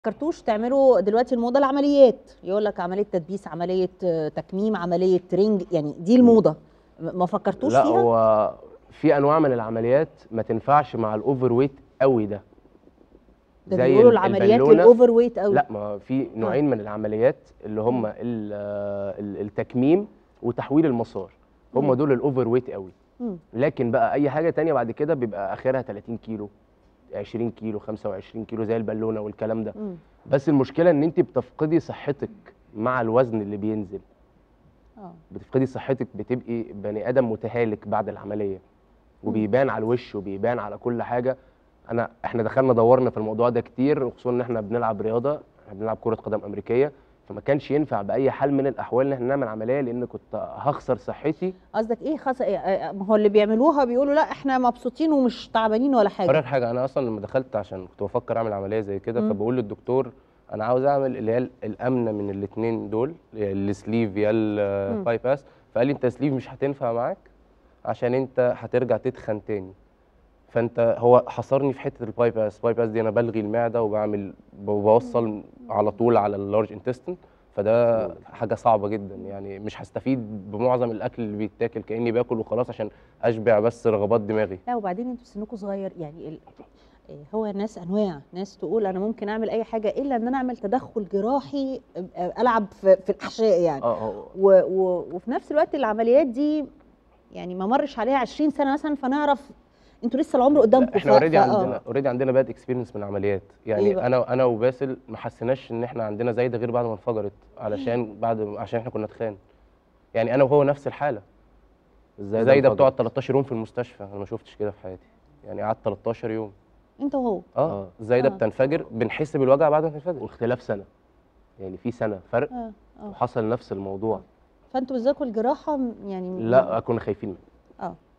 فكرتوش تعملوا دلوقتي الموضه العمليات يقول لك عمليه تدبيس عمليه آه، تكميم عمليه رينج يعني دي الموضه م- ما فكرتوش لا فيها هو في انواع من العمليات ما تنفعش مع الاوفر ويت قوي ده ده زي بيقولوا ال- العمليات البالونة. للاوفر ويت قوي لا ما في نوعين من العمليات اللي هم ال- ال- التكميم وتحويل المسار هم مم. دول الاوفر ويت قوي مم. لكن بقى اي حاجه تانية بعد كده بيبقى اخرها 30 كيلو 20 كيلو 25 كيلو زي البالونه والكلام ده مم. بس المشكله ان انت بتفقدي صحتك مع الوزن اللي بينزل اه بتفقدي صحتك بتبقي بني ادم متهالك بعد العمليه وبيبان على الوش وبيبان على كل حاجه انا احنا دخلنا دورنا في الموضوع ده كتير وخصوصا ان احنا بنلعب رياضه احنا بنلعب كره قدم امريكيه فما كانش ينفع باي حال من الاحوال ان احنا نعمل عمليه لان كنت هخسر صحتي قصدك ايه خاص إيه؟ آه، ما هو اللي بيعملوها بيقولوا لا احنا مبسوطين ومش تعبانين ولا حاجه اقول حاجه انا اصلا لما دخلت عشان كنت بفكر اعمل عمليه زي كده مم. فبقول للدكتور انا عاوز اعمل اللي هي الامنه من الاثنين دول يا السليف يا الباي باس فقال لي انت سليف مش هتنفع معاك عشان انت هترجع تتخن تاني فانت هو حصرني في حته الباي باس الباي باس دي انا بلغي المعده وبعمل بوصل على طول على اللارج انتستين فده حاجه صعبه جدا يعني مش هستفيد بمعظم الاكل اللي بيتاكل كاني باكل وخلاص عشان اشبع بس رغبات دماغي لا وبعدين انتوا سنكم صغير يعني ال... إيه، هو ناس انواع ناس تقول انا ممكن اعمل اي حاجه الا ان انا اعمل تدخل جراحي أبقى العب في, في الاحشاء يعني اه اه و... و... وفي نفس الوقت العمليات دي يعني ما مرش عليها 20 سنه مثلا فنعرف انتوا لسه العمر قدامكم احنا ف- اوريدي ف- آه. عندنا اوريدي عندنا باد اكسبيرينس من العمليات إيه يعني بقى؟ انا انا وباسل ما حسيناش ان احنا عندنا زايده غير بعد ما انفجرت علشان بعد عشان احنا كنا تخان يعني انا وهو نفس الحاله ازاي زايده انفجر؟ بتقعد 13 يوم في المستشفى انا ما شفتش كده في حياتي يعني قعدت 13 يوم انت وهو اه آه. زايده آه. بتنفجر بنحس بالوجع بعد ما تنفجر واختلاف سنه يعني في سنه فرق اه اه وحصل نفس الموضوع فانتوا بالذات الجراحه م- يعني لا كنا خايفين منه اه